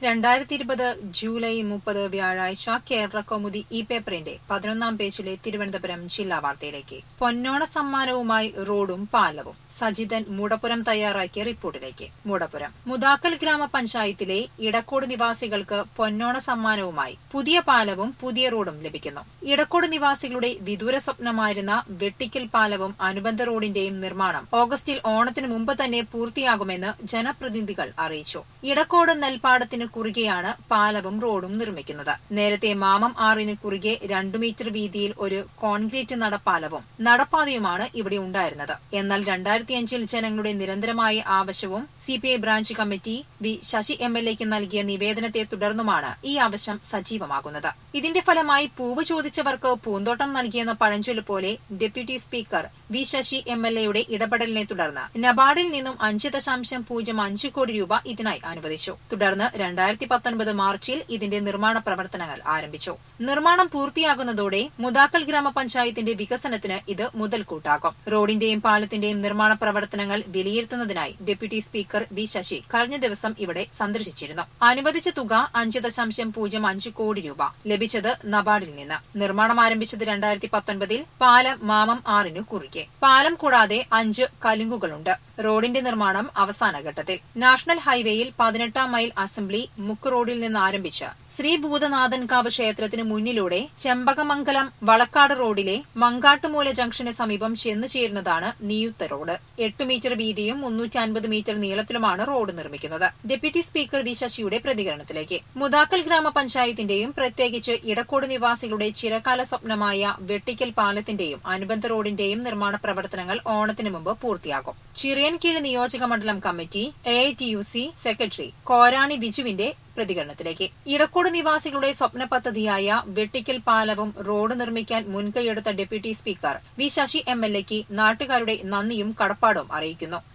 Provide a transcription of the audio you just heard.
രണ്ടായിരത്തി ഇരുപത് ജൂലൈ മുപ്പത് വ്യാഴാഴ്ച കേരള കൗമുദി ഇ പേപ്പറിന്റെ പതിനൊന്നാം പേജിലെ തിരുവനന്തപുരം ജില്ലാ വാർത്തയിലേക്ക് പൊന്നോണ സമ്മാനവുമായി റോഡും പാലവും സജിതൻ മൂടപ്പുരം തയ്യാറാക്കിയ റിപ്പോർട്ടിലേക്ക് മൂടപ്പുരം മുതാക്കൽ ഗ്രാമപഞ്ചായത്തിലെ ഇടക്കോട് നിവാസികൾക്ക് പൊന്നോണ സമ്മാനവുമായി പുതിയ പാലവും പുതിയ റോഡും ലഭിക്കുന്നു ഇടക്കോട് നിവാസികളുടെ വിദൂര സ്വപ്നമായിരുന്ന വെട്ടിക്കൽ പാലവും അനുബന്ധ റോഡിന്റെയും നിർമ്മാണം ഓഗസ്റ്റിൽ ഓണത്തിന് മുമ്പ് തന്നെ പൂർത്തിയാകുമെന്ന് ജനപ്രതിനിധികൾ അറിയിച്ചു ഇടക്കോട് നെൽപ്പാടത്തിന് കുറുകെയാണ് പാലവും റോഡും നിർമ്മിക്കുന്നത് നേരത്തെ മാമം ആറിന് കുറുകെ രണ്ടു മീറ്റർ വീതിയിൽ ഒരു കോൺക്രീറ്റ് നടപ്പാലവും നടപ്പാതയുമാണ് ഇവിടെ ഉണ്ടായിരുന്നത് എന്നാൽ രണ്ടായിരത്തിയഞ്ചിൽ ജനങ്ങളുടെ നിരന്തരമായ ആവശ്യവും CPI branch committee V Sasi M L എക്ക് നൽകിയ നിവേദനത്തെ തുടർന്നുമാണ് ഈ ആവശ്യം സജീവമാകുന്നത് ഇതിന്റെ ഫലമായി പൂവ് ചോദിച്ചവർക്ക് പൂന്തോട്ടം നൽകിയെന്ന പഴഞ്ചൊല്ല് പോലെ deputy speaker V Sasi M L എയുടെ ഇടപെടലിനെ തുടർന്ന് നബാർഡിൽ നിന്നും അഞ്ച് ദശാംശം പൂജ്യം അഞ്ച് കോടി രൂപ ഇതിനായി അനുവദിച്ചു തുടർന്ന് രണ്ടായിരത്തി പത്തൊൻപത് മാർച്ചിൽ ഇതിന്റെ നിർമ്മാണ പ്രവർത്തനങ്ങൾ ആരംഭിച്ചു നിർമ്മാണം പൂർത്തിയാകുന്നതോടെ മുതാക്കൽ ഗ്രാമപഞ്ചായത്തിന്റെ വികസനത്തിന് ഇത് മുതൽക്കൂട്ടാകും റോഡിന്റെയും പാലത്തിന്റെയും നിർമ്മാണ പ്രവർത്തനങ്ങൾ വിലയിരുത്തുന്നതിനായി ഡെപ്യൂട്ടി സ്പീക്കർ വി ശശി കഴിഞ്ഞ ദിവസം ഇവിടെ സന്ദർശിച്ചിരുന്നു അനുവദിച്ച തുക അഞ്ച് ദശാംശം പൂജ്യം അഞ്ച് കോടി രൂപ ലഭിച്ചത് നബാർഡിൽ നിന്ന് നിർമ്മാണം ആരംഭിച്ചത് രണ്ടായിരത്തി പത്തൊൻപതിൽ പാലം മാമം ആറിനു കുറുകെ പാലം കൂടാതെ അഞ്ച് കലുങ്കുകളുണ്ട് റോഡിന്റെ നിർമ്മാണം അവസാന ഘട്ടത്തിൽ നാഷണൽ ഹൈവേയിൽ പതിനെട്ടാം മൈൽ അസംബ്ലി മുക്ക് റോഡിൽ നിന്ന് ആരംഭിച്ച് ശ്രീ ഭൂതനാഥൻകാവ് ക്ഷേത്രത്തിന് മുന്നിലൂടെ ചെമ്പകമംഗലം വളക്കാട് റോഡിലെ മങ്കാട്ടുമൂല ജംഗ്ഷന് സമീപം ചെന്നു ചേരുന്നതാണ് നിയുക്ത റോഡ് എട്ട് മീറ്റർ വീതിയും മുന്നൂറ്റി അൻപത് മീറ്റർ നീളത്തിലുമാണ് റോഡ് നിർമ്മിക്കുന്നത് ഡെപ്യൂട്ടി സ്പീക്കർ വി ശശിയുടെ പ്രതികരണത്തിലേക്ക് മുതാക്കൽ ഗ്രാമപഞ്ചായത്തിന്റെയും പ്രത്യേകിച്ച് ഇടക്കോട് നിവാസികളുടെ ചിരകാല സ്വപ്നമായ വെട്ടിക്കൽ പാലത്തിന്റെയും അനുബന്ധ റോഡിന്റെയും നിർമ്മാണ പ്രവർത്തനങ്ങൾ ഓണത്തിന് മുമ്പ് പൂർത്തിയാകും ചിറിയൻകീഴ് നിയോജക മണ്ഡലം committee A I T U C secretary Korani ബിജുവിന്റെ പ്രതികരണത്തിലേക്ക് ഇടക്കോട് നിവാസികളുടെ സ്വപ്ന പദ്ധതിയായ വെട്ടിക്കൽ പാലവും റോഡ് നിർമ്മിക്കാൻ മുൻകൈയെടുത്ത deputy speaker V Sasi M L എക്ക് നാട്ടുകാരുടെ നന്ദിയും കടപ്പാടും അറിയിക്കുന്നു